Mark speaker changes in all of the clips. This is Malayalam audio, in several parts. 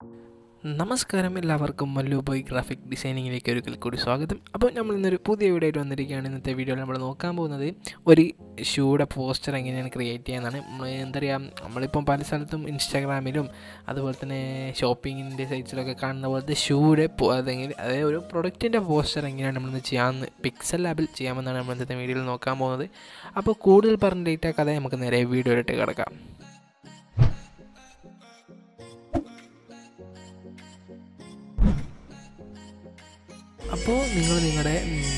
Speaker 1: നമസ്കാരം എല്ലാവർക്കും മല്ലു ബോയ് ഗ്രാഫിക് ഡിസൈനിങ്ങിലേക്ക് ഒരിക്കൽ കൂടി സ്വാഗതം അപ്പോൾ നമ്മൾ ഇന്നൊരു പുതിയ വീഡിയോ ആയിട്ട് വന്നിരിക്കുകയാണ് ഇന്നത്തെ വീഡിയോയിൽ നമ്മൾ നോക്കാൻ പോകുന്നത് ഒരു ഷൂയുടെ പോസ്റ്റർ എങ്ങനെയാണ് ക്രിയേറ്റ് ചെയ്യാന്നാണ് നമ്മൾ എന്താ പറയുക നമ്മളിപ്പം പല സ്ഥലത്തും ഇൻസ്റ്റാഗ്രാമിലും അതുപോലെ തന്നെ ഷോപ്പിങ്ങിൻ്റെ സൈറ്റ്സിലൊക്കെ കാണുന്ന പോലത്തെ ഷൂയുടെ അതെങ്കിൽ അതായത് ഒരു പ്രൊഡക്റ്റിൻ്റെ പോസ്റ്റർ എങ്ങനെയാണ് നമ്മളിന്ന് ചെയ്യാമെന്ന് പിക്സൽ ലാബിൽ ചെയ്യാമെന്നാണ് നമ്മൾ ഇന്നത്തെ വീഡിയോയിൽ നോക്കാൻ പോകുന്നത് അപ്പോൾ കൂടുതൽ പറഞ്ഞ ഡേറ്റ കഥ നമുക്ക് നേരെ വീഡിയോയിലിട്ട് കിടക്കാം അപ്പോൾ നിങ്ങൾ നിങ്ങളുടെ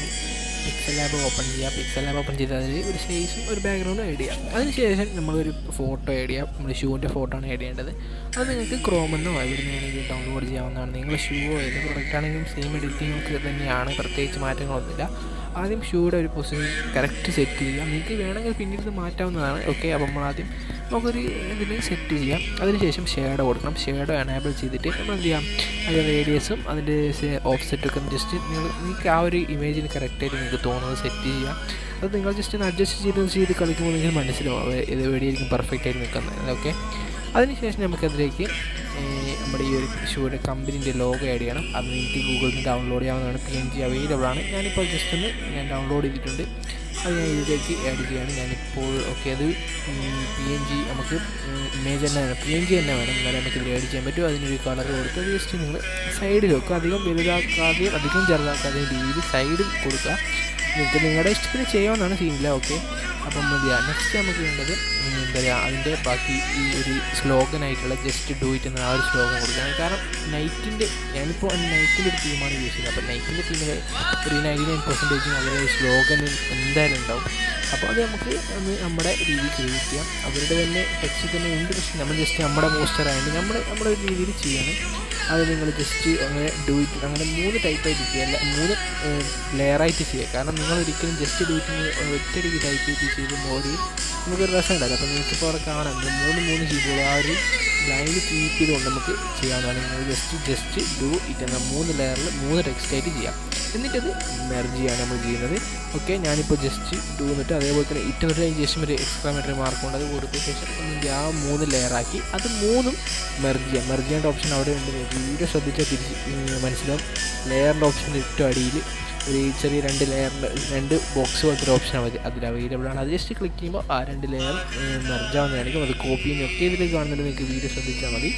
Speaker 1: പിക്സൽ ലാബ് ഓപ്പൺ ചെയ്യുക പിക്സൽ ലാബ് ഓപ്പൺ ചെയ്ത് അതിൽ ഒരു സൈസും ഒരു ബാക്ക്ഗ്രൗണ്ടും ആഡ് ചെയ്യുക അതിനുശേഷം നമ്മളൊരു ഫോട്ടോ ആഡ് ചെയ്യുക നമ്മൾ ഷൂവിൻ്റെ ഫോട്ടോ ആണ് ആഡ് ചെയ്യേണ്ടത് അത് നിങ്ങൾക്ക് ക്രോമെന്നോ എവിടെ നിന്നാണെങ്കിൽ ഡൗൺലോഡ് ചെയ്യാവുന്നതാണ് നിങ്ങൾ ഷൂവോ ഏത് പ്രൊഡക്റ്റ് ആണെങ്കിലും സെയിം എഡിറ്റിംഗ് ഒക്കെ തന്നെയാണ് പ്രത്യേകിച്ച് മാറ്റങ്ങളൊന്നുമില്ല ആദ്യം ഷൂയുടെ ഒരു പൊസിഷൻ കറക്റ്റ് സെറ്റ് ചെയ്യുക നിങ്ങൾക്ക് വേണമെങ്കിൽ പിന്നീട് ഇത് മാറ്റാവുന്നതാണ് ഓക്കെ അപ്പോൾ നമ്മൾ ആദ്യം നമുക്കൊരു ഇതിൽ സെറ്റ് ചെയ്യാം അതിനുശേഷം ഷേഡോ കൊടുക്കണം ഷേഡോ എനേബിൾ ചെയ്തിട്ട് നമ്മൾ എന്ത് ചെയ്യാം അതിൻ്റെ റേഡിയസും അതിൻ്റെ ഓഫ് സെറ്റൊക്കെ ജസ്റ്റ് നിങ്ങൾ നിങ്ങൾക്ക് ആ ഒരു ഇമേജിന് കറക്റ്റായിട്ട് നിങ്ങൾക്ക് തോന്നുന്നത് സെറ്റ് ചെയ്യുക അത് നിങ്ങൾ ജസ്റ്റ് ഒന്ന് അഡ്ജസ്റ്റ് ചെയ്ത് ചെയ്ത് കളിക്കുമ്പോൾ നിങ്ങൾക്ക് മനസ്സിലാവും ഇത് എവിടെയായിരിക്കും പെർഫെക്റ്റ് ആയിട്ട് നിൽക്കുന്നത് ഓക്കെ അതിനുശേഷം നമുക്കതിലേക്ക് നമ്മുടെ ഈ ഒരു ഷൂയുടെ കമ്പനീൻ്റെ ലോഗോ ആഡ് ചെയ്യണം അത് നിങ്ങൾക്ക് ഗൂഗിളിൽ നിന്ന് ഡൗൺലോഡ് ചെയ്യാവുന്നതാണ് പി എൻ ജി അവൈലബിൾ ആണ് ഞാനിപ്പോൾ ജസ്റ്റ് ഒന്ന് ഞാൻ ഡൗൺലോഡ് ചെയ്തിട്ടുണ്ട് അത് ഞാൻ ഇതിലേക്ക് ആഡ് ചെയ്യുകയാണ് ഞാനിപ്പോൾ ഓക്കെ അത് പി എൻ ജി നമുക്ക് ഇമേജ് തന്നെ വേണം പി എൻ ജി തന്നെ വേണം എന്നാലും നമുക്ക് ഇത് ആഡ് ചെയ്യാൻ പറ്റും അതിനൊരു കളർ കൊടുത്ത് അത് ജസ്റ്റ് നിങ്ങൾ സൈഡിൽ വെക്കുക അധികം വലുതാക്കാതെയും അധികം ചെറുതാക്കാതെയും രീതിയിൽ സൈഡിൽ കൊടുക്കുക നിങ്ങൾക്ക് നിങ്ങളുടെ ഇഷ്ടത്തിന് ചെയ്യാവുന്നതാണ് സീനില്ല ഓക്കെ അപ്പം മതി നെക്സ്റ്റ് നമുക്ക് വേണ്ടത് എന്താ പറയുക അതിൻ്റെ ബാക്കി ഈ ഒരു സ്ലോഗനായിട്ടുള്ള ജസ്റ്റ് ഡു ഇറ്റ് എന്ന ആ ഒരു സ്ലോഗൻ കൊടുക്കണം കാരണം നൈറ്റിൻ്റെ ഞാനിപ്പോൾ നൈറ്റിൻ്റെ ഒരു ടീമാണ് യൂസ് ചെയ്യുന്നത് അപ്പോൾ നൈറ്റിൻ്റെ ടീമിൽ ഒരു നയൻറ്റി നയൻ പെർസെൻറ്റേജും അവരുടെ സ്ലോഗൻ എന്തായാലും ഉണ്ടാവും അപ്പോൾ അത് നമുക്ക് ഒന്ന് നമ്മുടെ രീതിയിൽ ക്രിയേറ്റ് ചെയ്യാം അവരുടെ തന്നെ ടെക്സ്റ്റ് തന്നെ ഉണ്ട് പക്ഷേ നമ്മൾ ജസ്റ്റ് നമ്മുടെ പോസ്റ്റർ ആയതുകൊണ്ട് നമ്മൾ നമ്മുടെ ഒരു രീതിയിൽ ചെയ്യണം അത് നിങ്ങൾ ജസ്റ്റ് അങ്ങനെ ഡു ഇറ്റ് അങ്ങനെ മൂന്ന് ടൈപ്പായിട്ട് ചെയ്യുക അല്ല മൂന്ന് ലെയറായിട്ട് ചെയ്യുക കാരണം നിങ്ങൾ ഒരിക്കലും ജസ്റ്റ് ഡു ഇറ്റ് ഒറ്റയടിക്ക് ടൈപ്പ് ചെയ്ത് ചെയ്യുമ്പോൾ ഒരു നമുക്കൊരു രസം ഉണ്ടാവില്ല അപ്പോൾ നിങ്ങൾക്കിപ്പോൾ അവിടെ കാണാം മൂന്ന് മൂന്ന് ചെയ്യുമ്പോൾ ആ ഒരു ലൈന് കീപ്പ് ചെയ്തുകൊണ്ട് നമുക്ക് ചെയ്യാവുന്നതാണ് നിങ്ങൾ ജസ്റ്റ് ജസ്റ്റ് ഡു ഇറ്റ് എന്ന മൂന്ന് ലെയറിൽ മൂന്ന് ടെക്സ്റ്റായിട്ട് ചെയ്യാം എന്നിട്ടത് മെർജ് ചെയ്യാണ് നമ്മൾ ചെയ്യുന്നത് ഓക്കെ ഞാനിപ്പോൾ ജസ്റ്റ് ഡു എന്നിട്ട് അതേപോലെ തന്നെ ഇറ്റ് എന്നിട്ട് അതിന് ശേഷം ഒരു എക്സ്ക്ലാമേറ്ററി മാർക്ക് കൊണ്ട് അത് കൊടുത്ത ശേഷം ഒന്നിൻ്റെ ആ മൂന്ന് ലെയറാക്കി അത് മൂന്നും മെർജ് ചെയ്യാം മെർജ് ചെയ്യേണ്ട ഓപ്ഷൻ അവിടെ ഉണ്ട് വീഡിയോ ശ്രദ്ധിച്ചാൽ തിരിച്ച് മനസ്സിലാവും ലെയറിൻ്റെ ഓപ്ഷൻ്റെ ഏറ്റവും അടിയിൽ ഒരു ചെറിയ രണ്ട് ലെയറിൻ്റെ രണ്ട് ബോക്സ് പോലത്തെ ഒരു ഓപ്ഷൻ മതി അതിൽ അവൈലബിൾ ആണ് അത് ജസ്റ്റ് ക്ലിക്ക് ചെയ്യുമ്പോൾ ആ രണ്ട് ലെയർ മെർജാവുന്നതായിരിക്കും അത് കോപ്പി ചെയ്യുന്നൊക്കെ ഇതിൽ കാണുന്നുണ്ട് നിങ്ങൾക്ക് വീഡിയോ ശ്രദ്ധിച്ചാൽ മതി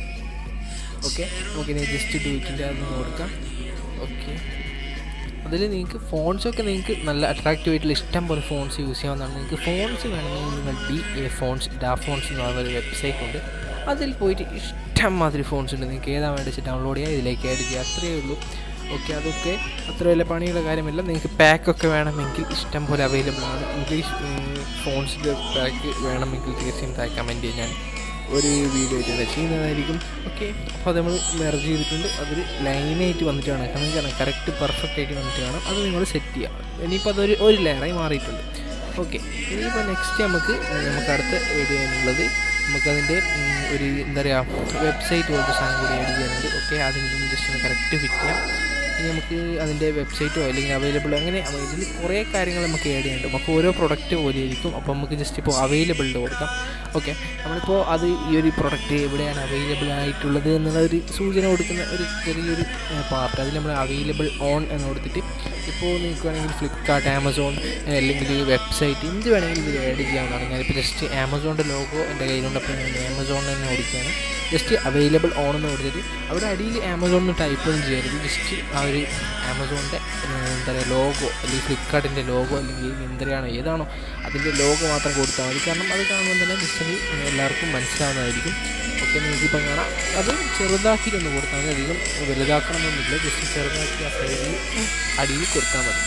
Speaker 1: ഓക്കെ നമുക്കിനി ജസ്റ്റ് ഡു ഇറ്റിൻ്റെ അത് കൊടുക്കാം ഓക്കെ അതിൽ നിങ്ങൾക്ക് ഫോൺസൊക്കെ നിങ്ങൾക്ക് നല്ല അട്രാക്റ്റീവ് ആയിട്ടുള്ള ഇഷ്ടം പോലെ ഫോൺസ് യൂസ് ചെയ്യാവുന്നതാണ് നിങ്ങൾക്ക് ഫോൺസ് വേണമെങ്കിൽ നിങ്ങൾ ഡി എ ഫോൺസ് ഡാ ഫോൺസ് എന്ന് പറയുന്ന ഒരു വെബ്സൈറ്റ് ഉണ്ട് അതിൽ പോയിട്ട് ഇഷ്ടം മാതിരി ഫോൺസ് ഉണ്ട് നിങ്ങൾക്ക് ഏതാ വേണ്ടിച്ച് ഡൗൺലോഡ് ചെയ്യുക ഇതിലേക്ക് ആഡ് ചെയ്യുക അത്രയേ ഉള്ളൂ ഓക്കെ അതൊക്കെ അത്ര വലിയ പണിയുള്ള കാര്യമല്ല നിങ്ങൾക്ക് പാക്കൊക്കെ വേണമെങ്കിൽ ഇഷ്ടം പോലെ അവൈലബിൾ ആണ് ഇംഗ്ലീഷ് ഫോൺസിൻ്റെ പാക്ക് വേണമെങ്കിൽ തീർച്ചയായും താഴെ കമൻറ്റ് ചെയ്യാൻ ഒരു വീഡിയോ ആയിട്ട് ചെയ്യുന്നതായിരിക്കും ഓക്കെ അപ്പോൾ അത് നമ്മൾ മെർജ് ചെയ്തിട്ടുണ്ട് അതൊരു ലൈനായിട്ട് വന്നിട്ട് വേണം കാരണം കറക്റ്റ് പെർഫെക്റ്റ് ആയിട്ട് വന്നിട്ട് വേണം അത് നിങ്ങൾ സെറ്റ് ചെയ്യാം ഇനിയിപ്പോൾ അതൊരു ഒരു ലെയറായി മാറിയിട്ടുണ്ട് ഓക്കെ ഇനിയിപ്പോൾ നെക്സ്റ്റ് നമുക്ക് നമുക്ക് അടുത്ത ഏഡ് ചെയ്യാനുള്ളത് നമുക്കതിൻ്റെ ഒരു എന്താ പറയുക വെബ്സൈറ്റ് പോലത്തെ സാധനം കൂടി ആഡ് ചെയ്യാനുണ്ട് ഓക്കെ അതിൻ്റെ ജസ്റ്റ് ഒന്ന് കറക്റ്റ് ഫിറ്റ് ചെയ്യാം ഇനി നമുക്ക് അതിൻ്റെ വെബ്സൈറ്റോ അല്ലെങ്കിൽ അവൈലബിൾ അങ്ങനെ ഇതിൽ കുറേ കാര്യങ്ങൾ നമുക്ക് ആഡ് ചെയ്യാനുണ്ട് നമുക്ക് ഓരോ പ്രൊഡക്റ്റ് പോലെ ആയിരിക്കും അപ്പോൾ നമുക്ക് ജസ്റ്റ് ഇപ്പോൾ അവൈലബിളിൽ കൊടുക്കാം ഓക്കെ നമ്മളിപ്പോൾ അത് ഈ ഒരു പ്രൊഡക്റ്റ് എവിടെയാണ് അവൈലബിൾ ആയിട്ടുള്ളത് എന്നുള്ള ഒരു സൂചന കൊടുക്കുന്ന ഒരു ചെറിയൊരു പാർട്ട് അതിൽ നമ്മൾ അവൈലബിൾ ഓൺ എന്ന് കൊടുത്തിട്ട് ഇപ്പോൾ നിങ്ങൾക്ക് വേണമെങ്കിൽ ഫ്ലിപ്കാർട്ട് ആമസോൺ അല്ലെങ്കിൽ വെബ്സൈറ്റ് എന്ത് വേണമെങ്കിലും ഇത് ആഡ് ചെയ്യാവുന്നതാണ് ഞാനിപ്പോൾ ജസ്റ്റ് ആമസോണിൻ്റെ ലോഗോ എൻ്റെ കയ്യിലുണ്ട് അപ്പോൾ ഞാൻ ആമസോണിൽ തന്നെ കൊടുക്കുകയാണ് ജസ്റ്റ് അവൈലബിൾ ഓൺ എന്ന് കൊടുത്തിട്ട് അവിടെ അടിയിൽ ആമസോൺ എന്ന് ടൈപ്പ് ഒന്നും ചെയ്യരുത് ജസ്റ്റ് ആ ഒരു ആമസോണിൻ്റെ എന്താ പറയുക ലോഗോ അല്ലെങ്കിൽ ഫ്ലിപ്കാർട്ടിൻ്റെ ലോഗോ അല്ലെങ്കിൽ മിന്ത്രയാണോ ഏതാണോ അതിൻ്റെ ലോഗോ മാത്രം കൊടുത്താൽ മതി കാരണം അത് കാണുമ്പോൾ തന്നെ ജസ്റ്റ് എല്ലാവർക്കും മനസ്സിലാവുന്നതായിരിക്കും ഓക്കെ നിങ്ങൾക്കിപ്പം കാണാം അത് ചെറുതാക്കിയിട്ടൊന്ന് കൊടുത്താൽ മതി അധികം വലുതാക്കണമെന്നില്ല ജസ്റ്റ് ചെറുതാക്കി ആ സൈഡിൽ അടിയിൽ കൊടുത്താൽ മതി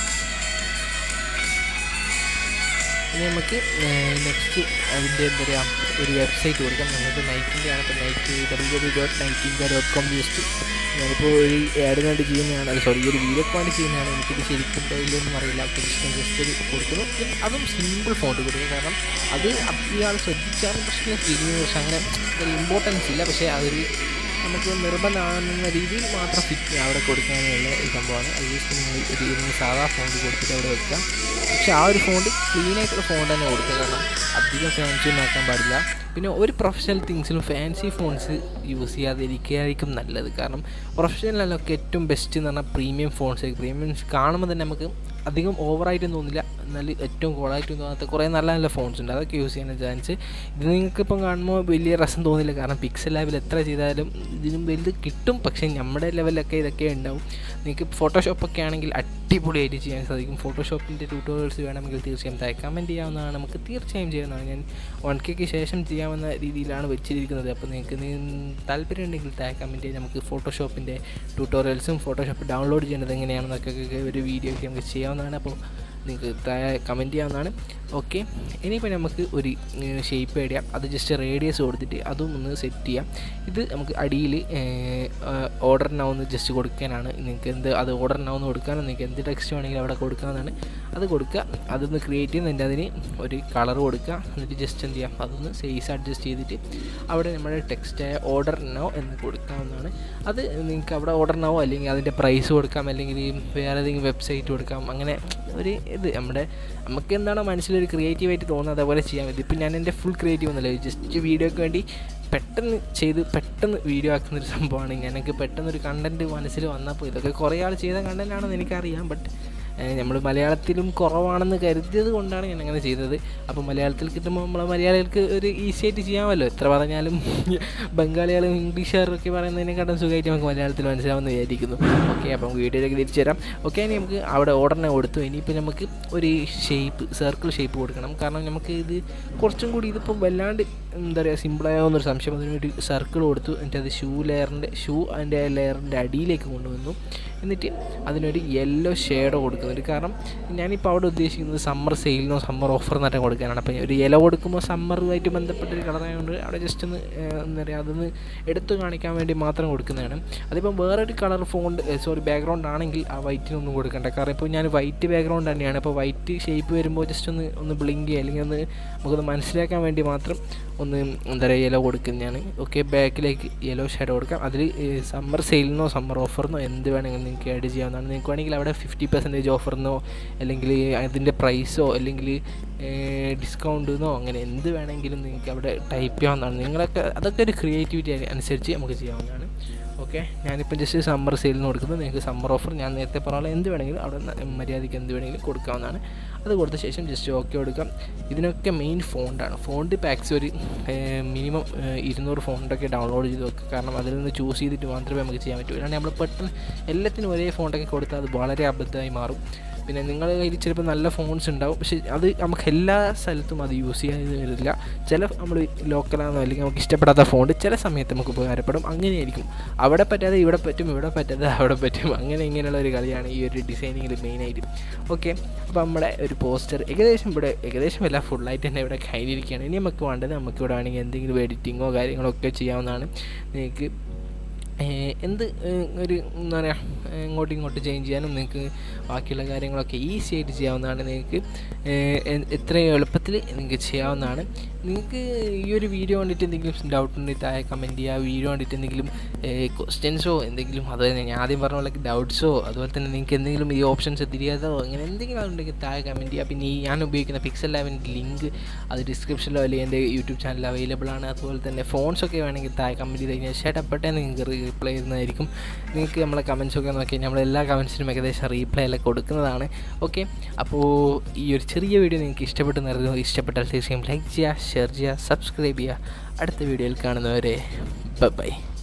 Speaker 1: ഇനി നമുക്ക് നെക്സ്റ്റ് അതിൻ്റെ എന്താ പറയുക ഒരു വെബ്സൈറ്റ് കൊടുക്കാം നമുക്ക് നൈറ്റിൻ്റെ ആണ് ഇപ്പോൾ നൈറ്റ് ഡബ്ല്യൂ ഡബ്ല്യൂ ഡോട്ട് നൈറ്റിൻ്റെ ഡോട്ട് കോം ജസ്റ്റ് ഞാനിപ്പോൾ ഒരു ആഡ് വേണ്ടി ചെയ്യുന്നതാണ് അല്ല സോറി ഈ ഒരു വീഡിയോ വേണ്ടി ചെയ്യുന്നതാണ് എനിക്കിത് ശരിക്കും ഇല്ലെന്നും അറിയില്ല ജസ്റ്റ് ജസ്റ്റ് ഒരു കൊടുക്കുന്നു അതും സിമ്പിൾ ഫോണ്ട് കൊടുക്കുക കാരണം അത് ഇയാൾ ശ്രദ്ധിച്ചാലും പ്രശ്നം ചെയ്യുന്നത് പക്ഷെ അങ്ങനെ ഒരു ഇമ്പോർട്ടൻസ് ഇല്ല പക്ഷേ അതൊരു നമുക്ക് നിർബന്ധമാകുന്ന രീതിയിൽ മാത്രം ഫിറ്റ് അവിടെ കൊടുക്കാനുള്ള ഒരു സംഭവമാണ് അത് ജസ്റ്റ് നിങ്ങൾ ഒരു ഇതിന് സാധാ ഫോണ്ട് കൊടുത്തിട്ട് അവിടെ വെക്കാം പക്ഷേ ആ ഒരു ഫോണ്ട് ക്ലീൻ ആയിട്ടുള്ള ഫോണ്ട് തന്നെ കൊടുക്കുക കാരണം അധികം ഫാൻസി ഒന്നും ആക്കാൻ പാടില്ല പിന്നെ ഒരു പ്രൊഫഷണൽ തിങ്സിലും ഫാൻസി ഫോൺസ് യൂസ് ചെയ്യാതിരിക്കുകയായിരിക്കും നല്ലത് കാരണം പ്രൊഫഷണലിലൊക്കെ ഏറ്റവും ബെസ്റ്റ് എന്ന് പറഞ്ഞാൽ പ്രീമിയം ഫോൺസ് പ്രീമിയം കാണുമ്പോൾ തന്നെ നമുക്ക് അധികം ഓവറായിട്ടും തോന്നില്ല എന്നാൽ ഏറ്റവും കോളായിട്ടും തോന്നാത്ത കുറേ നല്ല നല്ല ഫോൺസ് ഉണ്ട് അതൊക്കെ യൂസ് ചെയ്യാൻ ചാൻസ് ഇത് നിങ്ങൾക്കിപ്പം കാണുമ്പോൾ വലിയ രസം തോന്നില്ല കാരണം പിക്സൽ ലാബിൽ എത്ര ചെയ്താലും ഇതിനും വലുത് കിട്ടും പക്ഷേ നമ്മുടെ ലെവലൊക്കെ ഇതൊക്കെ ഉണ്ടാവും നിങ്ങൾക്ക് ഫോട്ടോഷോപ്പൊക്കെ ആണെങ്കിൽ അടിപൊളിയായിട്ട് ചെയ്യാൻ സാധിക്കും ഫോട്ടോഷോപ്പിൻ്റെ ട്യൂട്ടോറിയൽസ് വേണമെങ്കിൽ തീർച്ചയായും താഴെ കമൻറ്റ് ചെയ്യാവുന്നതാണ് നമുക്ക് തീർച്ചയായും ചെയ്യാവുന്നതാണ് ഞാൻ വൺ കെക്ക് ശേഷം ചെയ്യാവുന്ന രീതിയിലാണ് വെച്ചിരിക്കുന്നത് അപ്പോൾ നിങ്ങൾക്ക് താല്പര്യം ഉണ്ടെങ്കിൽ താഴെ കമൻറ്റ് ചെയ്യാൻ നമുക്ക് ഫോട്ടോഷോപ്പിൻ്റെ ട്യൂട്ടോറിയൽസും ഫോട്ടോഷോപ്പ് ഡൗൺലോഡ് ചെയ്യുന്നത് എങ്ങനെയാണെന്നൊക്കെ ഒരു വീഡിയോ ഒക്കെ നമുക്ക് ചെയ്യാവുന്നതാണ് അപ്പോൾ നിങ്ങൾക്ക് താഴെ കമൻറ്റ് ചെയ്യാവുന്നതാണ് ഓക്കെ ഇനിയിപ്പോൾ നമുക്ക് ഒരു ഷേപ്പ് ഐഡിയ അത് ജസ്റ്റ് റേഡിയസ് കൊടുത്തിട്ട് അതും ഒന്ന് സെറ്റ് ചെയ്യാം ഇത് നമുക്ക് അടിയിൽ ഓർഡർ നൗന്ന് ജസ്റ്റ് കൊടുക്കാനാണ് നിങ്ങൾക്ക് എന്ത് അത് ഓർഡർ നൗന്ന് കൊടുക്കാനോ നിങ്ങൾക്ക് എന്ത് ടെക്സ്റ്റ് വേണമെങ്കിലും അവിടെ കൊടുക്കാവുന്നതാണ് അത് കൊടുക്കുക അതൊന്ന് ക്രിയേറ്റ് ചെയ്യുന്നുണ്ട് അതിന് ഒരു കളർ കൊടുക്കുക എന്നിട്ട് ജസ്റ്റ് എന്ത് ചെയ്യാം അതൊന്ന് സൈസ് അഡ്ജസ്റ്റ് ചെയ്തിട്ട് അവിടെ നമ്മുടെ ടെക്സ്റ്റായ ഓർഡർ നൗ എന്ന് കൊടുക്കാവുന്നതാണ് അത് നിങ്ങൾക്ക് അവിടെ ഓർഡർ നൗ അല്ലെങ്കിൽ അതിൻ്റെ പ്രൈസ് കൊടുക്കാം അല്ലെങ്കിൽ വേറെ ഏതെങ്കിലും വെബ്സൈറ്റ് കൊടുക്കാം അങ്ങനെ ഒരു ഇത് നമ്മുടെ നമുക്ക് എന്താണോ മനസ്സിലൊരു ക്രിയേറ്റീവായിട്ട് തോന്നുന്നത് അതേപോലെ ചെയ്യാൻ ഇതിപ്പോൾ ഞാൻ എൻ്റെ ഫുൾ ക്രിയേറ്റീവ് ഒന്നുമല്ല ജസ്റ്റ് വീഡിയോക്ക് വേണ്ടി പെട്ടെന്ന് ചെയ്ത് പെട്ടെന്ന് വീഡിയോ ആക്കുന്നൊരു സംഭവമാണ് ഞങ്ങൾക്ക് പെട്ടെന്നൊരു കണ്ടൻറ്റ് മനസ്സിൽ വന്നപ്പോൾ ഇതൊക്കെ കുറേ ആൾ ചെയ്ത കണ്ടൻറ്റാണെന്ന് എനിക്കറിയാം ബട്ട് നമ്മൾ മലയാളത്തിലും കുറവാണെന്ന് കരുതിയത് കൊണ്ടാണ് ഞാൻ അങ്ങനെ ചെയ്തത് അപ്പോൾ മലയാളത്തിൽ കിട്ടുമ്പോൾ നമ്മളെ മലയാളികൾക്ക് ഒരു ഈസി ആയിട്ട് ചെയ്യാമല്ലോ എത്ര പറഞ്ഞാലും ബംഗാളികളും ഇംഗ്ലീഷുകാരും ഒക്കെ പറയുന്നതിനെക്കാട്ടും സുഖമായിട്ട് നമുക്ക് മലയാളത്തിൽ മനസ്സിലാവുമെന്ന് വിചാരിക്കുന്നു ഓക്കെ അപ്പം വീഡിയോയിലേക്ക് തിരിച്ചു തരാം ഓക്കെ ഇനി നമുക്ക് അവിടെ ഓർഡറിനെ കൊടുത്തു ഇനിയിപ്പോൾ നമുക്ക് ഒരു ഷേപ്പ് സർക്കിൾ ഷേപ്പ് കൊടുക്കണം കാരണം നമുക്ക് ഇത് കുറച്ചും കൂടി ഇതിപ്പം വല്ലാണ്ട് എന്താ പറയുക സിമ്പിളായോന്നൊരു സംശയം അതിന് വേണ്ടി സർക്കിൾ കൊടുത്തു എന്നിട്ട് അത് ഷൂ ലെയറിൻ്റെ ഷൂ അതിൻ്റെ ലെയറിൻ്റെ അടിയിലേക്ക് കൊണ്ടുവന്നു എന്നിട്ട് അതിനൊരു യെല്ലോ ഷെയ്ഡോ കൊടുക്കുന്നുണ്ട് കാരണം ഞാനിപ്പോൾ അവിടെ ഉദ്ദേശിക്കുന്നത് സമ്മർ സെയിലിനോ സമ്മർ ഓഫർ എന്നൊക്കെ കൊടുക്കാനാണ് അപ്പോൾ ഒരു ഇല കൊടുക്കുമ്പോൾ സമ്മറുമായിട്ട് ബന്ധപ്പെട്ട ഒരു കളറായതുകൊണ്ട് അവിടെ ജസ്റ്റ് ഒന്ന് എന്താ പറയുക അതൊന്ന് എടുത്തു കാണിക്കാൻ വേണ്ടി മാത്രം കൊടുക്കുന്നതാണ് അതിപ്പം വേറൊരു കളർ ഫോണ്ട് സോറി ബാക്ക്ഗ്രൗണ്ട് ആണെങ്കിൽ ആ വൈറ്റിനൊന്നും കൊടുക്കണ്ട കാരണം ഇപ്പോൾ ഞാൻ വൈറ്റ് ബാക്ക്ഗ്രൗണ്ട് തന്നെയാണ് അപ്പോൾ വൈറ്റ് ഷേപ്പ് വരുമ്പോൾ ജസ്റ്റ് ഒന്ന് ഒന്ന് ബ്ലിങ്ക് ചെയ്യുക അല്ലെങ്കിൽ ഒന്ന് നമുക്കൊന്ന് മനസ്സിലാക്കാൻ വേണ്ടി മാത്രം ഒന്ന് എന്താ പറയുക യെല്ലോ കൊടുക്കുന്നതാണ് ഓക്കെ ബാക്കിലേക്ക് യെല്ലോ ഷെയ്ഡ് കൊടുക്കാം അതിൽ സമ്മർ സെയിലിനോ സമ്മർ ഓഫറിനോ എന്ത് വേണമെങ്കിലും നിങ്ങൾക്ക് ആഡ് ചെയ്യാവുന്നതാണ് നിങ്ങൾക്ക് വേണമെങ്കിൽ അവിടെ ഫിഫ്റ്റി പെർസെൻറ്റേജ് ഓഫറിനോ അല്ലെങ്കിൽ അതിൻ്റെ പ്രൈസോ അല്ലെങ്കിൽ ഡിസ്കൗണ്ട് എന്നോ അങ്ങനെ എന്ത് വേണമെങ്കിലും നിങ്ങൾക്ക് അവിടെ ടൈപ്പ് ചെയ്യാവുന്നതാണ് നിങ്ങളൊക്കെ അതൊക്കെ ഒരു ക്രിയേറ്റിവിറ്റി അനുസരിച്ച് നമുക്ക് ചെയ്യാവുന്നതാണ് ഓക്കെ ഞാനിപ്പോൾ ജസ്റ്റ് സമ്മർ സെയിലിന് കൊടുക്കുന്നത് നിങ്ങൾക്ക് സമ്മർ ഓഫർ ഞാൻ നേരത്തെ പറഞ്ഞ എന്ത് വേണമെങ്കിലും അവിടെ മര്യാദയ്ക്ക് എന്ത് വേണമെങ്കിലും കൊടുക്കാവുന്നതാണ് അത് കൊടുത്ത ശേഷം ജസ്റ്റ് ഓക്കെ കൊടുക്കാം ഇതിനൊക്കെ മെയിൻ ഫോണ്ടാണ് ഫോണ്ട് പാക്സ് ഒരു മിനിമം ഇരുന്നൂറ് ഫോണ്ടൊക്കെ ഡൗൺലോഡ് ചെയ്ത് വെക്കുക കാരണം അതിൽ നിന്ന് ചൂസ് ചെയ്തിട്ട് മാത്രമേ നമുക്ക് ചെയ്യാൻ പറ്റൂ അല്ലാണ്ട് നമ്മൾ പെട്ടെന്ന് എല്ലാത്തിനും ഒരേ ഫോണ്ടൊക്കെ കൊടുത്താൽ അത് വളരെ അബദ്ധമായി മാറും പിന്നെ നിങ്ങളുടെ കയ്യിൽ ചിലപ്പോൾ നല്ല ഫോൺസ് ഉണ്ടാവും പക്ഷേ അത് നമുക്ക് എല്ലാ സ്ഥലത്തും അത് യൂസ് ചെയ്യാൻ വരില്ല ചില നമ്മൾ ലോക്കലാണെന്നോ അല്ലെങ്കിൽ നമുക്ക് ഇഷ്ടപ്പെടാത്ത ഫോണ്ട് ചില സമയത്ത് നമുക്ക് ഉപകാരപ്പെടും അങ്ങനെയായിരിക്കും അവിടെ പറ്റാതെ ഇവിടെ പറ്റും ഇവിടെ പറ്റാതെ അവിടെ പറ്റും അങ്ങനെ ഇങ്ങനെയുള്ള ഒരു കളിയാണ് ഈ ഒരു ഡിസൈനിങ്ങിൽ മെയിനായിട്ട് ഓക്കെ അപ്പോൾ നമ്മുടെ ഒരു പോസ്റ്റർ ഏകദേശം ഇവിടെ ഏകദേശം എല്ലാം ഫുള്ളായിട്ട് തന്നെ ഇവിടെ കഴിഞ്ഞിരിക്കുകയാണ് ഇനി നമുക്ക് വേണ്ടത് നമുക്ക് ഇവിടെ വേണമെങ്കിൽ എന്തെങ്കിലും എഡിറ്റിങ്ങോ കാര്യങ്ങളോ ഒക്കെ ചെയ്യാവുന്നതാണ് നിങ്ങൾക്ക് എന്ത് ഒരു എന്താ പറയുക ഇങ്ങോട്ടും ഇങ്ങോട്ട് ചേഞ്ച് ചെയ്യാനും നിങ്ങൾക്ക് ബാക്കിയുള്ള കാര്യങ്ങളൊക്കെ ഈസി ആയിട്ട് ചെയ്യാവുന്നതാണ് നിങ്ങൾക്ക് എത്രയും എളുപ്പത്തിൽ നിങ്ങൾക്ക് ചെയ്യാവുന്നതാണ് നിങ്ങൾക്ക് ഈ ഒരു വീഡിയോ കണ്ടിട്ട് എന്തെങ്കിലും ഡൗട്ട് ഉണ്ടെങ്കിൽ താഴെ കമൻറ്റ് ചെയ്യുക വീഡിയോ കണ്ടിട്ട് എന്തെങ്കിലും ക്വസ്റ്റ്യൻസോ എന്തെങ്കിലും അത് തന്നെ ഞാൻ ആദ്യം പറഞ്ഞ പോലെ ഡൗട്ട്സോ അതുപോലെ തന്നെ നിങ്ങൾക്ക് എന്തെങ്കിലും ഈ ഓപ്ഷൻസ് തിരിയാതോ അങ്ങനെ എന്തെങ്കിലും ഉണ്ടെങ്കിൽ താഴെ കമൻറ്റ് ചെയ്യുക പിന്നെ ഈ ഞാൻ ഉപയോഗിക്കുന്ന പിക്സൽ ലാബിൻ്റെ ലിങ്ക് അത് ഡിസ്ക്രിപ്ഷനിലോ അല്ലെങ്കിൽ എൻ്റെ യൂട്യൂബ് ചാനൽ അവൈലബിൾ ആണ് അതുപോലെ തന്നെ ഫോൺസൊക്കെ വേണമെങ്കിൽ താഴെ കമൻറ്റ് ചെയ്ത് കഴിഞ്ഞാൽ ഷേട്ടപ്പെട്ടെ നിങ്ങൾക്ക് റീപ്ലൈ ചെയ്യുന്നതായിരിക്കും നിങ്ങൾക്ക് നമ്മളെ കമൻസൊക്കെ നോക്കി കഴിഞ്ഞാൽ നമ്മൾ എല്ലാ കമൻസിനും ഏകദേശം റീപ്ലൈ എല്ലാം കൊടുക്കുന്നതാണ് ഓക്കെ അപ്പോൾ ഈ ഒരു ചെറിയ വീഡിയോ നിങ്ങൾക്ക് ഇഷ്ടപ്പെട്ടു നിറഞ്ഞു ഇഷ്ടപ്പെട്ടാൽ തീർച്ചയായും ലൈക്ക് ചെയ്യുക ഷെയർ ചെയ്യുക സബ്സ്ക്രൈബ് ചെയ്യുക അടുത്ത വീഡിയോയിൽ കാണുന്നവരെ ബൈ